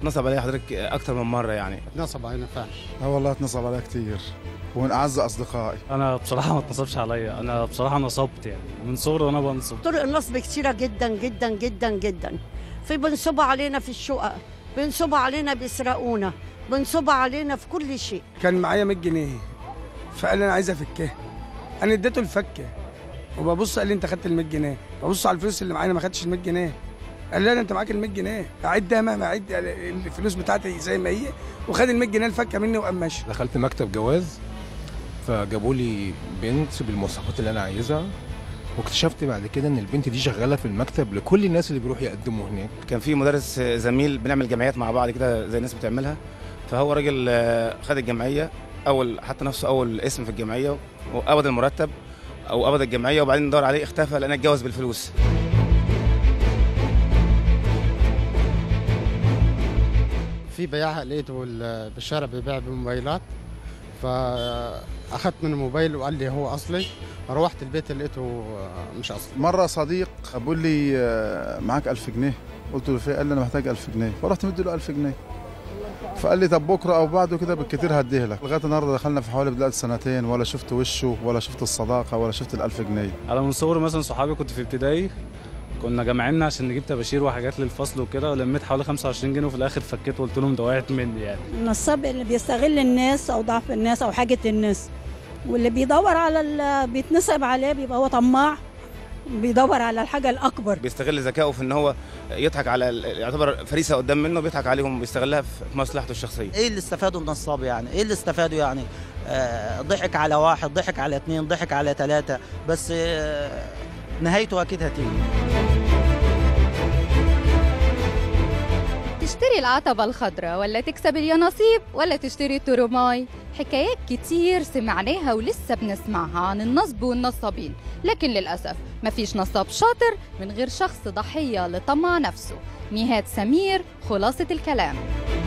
اتنصب عليا حضرتك اكتر من مره يعني نصب علينا فعلا اه والله اتنصب عليا كتير ومن اعز اصدقائي انا بصراحه ما اتنصبش عليا انا بصراحه نصبت يعني من صغري وانا بنصب طرق النصب كتيرة جدا جدا جدا جدا في بنصبوا علينا في الشقق بنصبوا علينا بيسرقونا بنصبوا علينا في كل شيء كان معايا 100 جنيه فقال لي انا عايز افكها انا اديته الفكه وببص قال لي انت خدت ال 100 جنيه ببص على الفلوس اللي معايا ما خدتش ال 100 جنيه قال لي لا انت معاك ال 100 جنيه اعدها مهما اعد الفلوس بتاعتي زي ما هي وخد ال 100 جنيه الفكه مني وقام ماشي دخلت مكتب جواز فجابوا لي بنت بالمواصفات اللي انا عايزها واكتشفت بعد كده ان البنت دي شغاله في المكتب لكل الناس اللي بيروحوا يقدموا هناك كان في مدرس زميل بنعمل جمعيات مع بعض كده زي الناس بتعملها فهو راجل آه، خد الجمعيه اول حط نفسه اول اسم في الجمعيه وقبض المرتب او قبض الجمعيه وبعدين ندور عليه اختفى لان اتجوز بالفلوس في بياع لقيته بال- بالشارع بيبيع بموبايلات فاخذت من الموبايل وقال لي هو اصلي روحت البيت لقيته مش اصلي مرة صديق بقول لي آه، معاك ألف جنيه قلت له في قال لي أنا محتاج ألف جنيه فرحت مدي له ألف جنيه فقال لي طب بكرة أو بعده كده بالكتير هديه لك لغاية النهاردة دخلنا في حوالي دلوقتي سنتين ولا شفت وشه ولا شفت الصداقة ولا شفت الألف جنيه انا من صغري مثلا صحابي كنت في ابتدائي كنا جامعيننا عشان نجيب طباشير وحاجات للفصل وكده ولميت حوالي 25 جنيه وفي الاخر فكيت وقلت لهم ده وقعت مني يعني النصاب اللي بيستغل الناس او ضعف الناس او حاجه الناس واللي بيدور على ال- بيتنصب عليه بيبقى هو طماع بيدور على الحاجه الاكبر بيستغل ذكائه في ان هو يضحك على ال- يعتبر فريسه قدام منه بيضحك عليهم بيستغلها في مصلحته الشخصيه ايه اللي استفادوا النصاب يعني ايه اللي استفادوا يعني آه ضحك على واحد ضحك على اثنين ضحك على ثلاثة بس آه نهايته اكيد هتيجي تشتري العتبة الخضراء ولا تكسب اليانصيب ولا تشتري التروماي حكايات كتير سمعناها ولسه بنسمعها عن النصب والنصابين لكن للأسف مفيش نصاب شاطر من غير شخص ضحية لطمع نفسه نهاد سمير خلاصة الكلام